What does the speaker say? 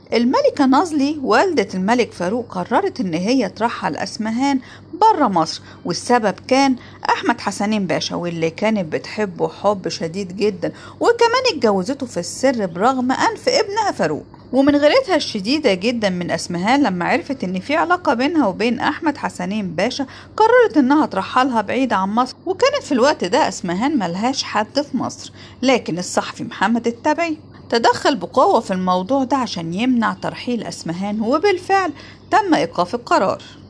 الملكة نازلي والدة الملك فاروق قررت إن هي ترحل أسمهان برا مصر والسبب كان أحمد حسنين باشا واللي كانت بتحبه حب شديد جدا وكمان اتجوزته في السر برغم أنف ابنها فاروق ومن غيرتها الشديدة جدا من أسمهان لما عرفت إن في علاقة بينها وبين أحمد حسنين باشا قررت إنها ترحلها بعيد عن مصر وكانت في الوقت ده أسمهان ملهاش حد في مصر لكن الصحفي محمد التبعي تدخل بقوة في الموضوع ده عشان يمنع ترحيل أسمهان وبالفعل تم إيقاف القرار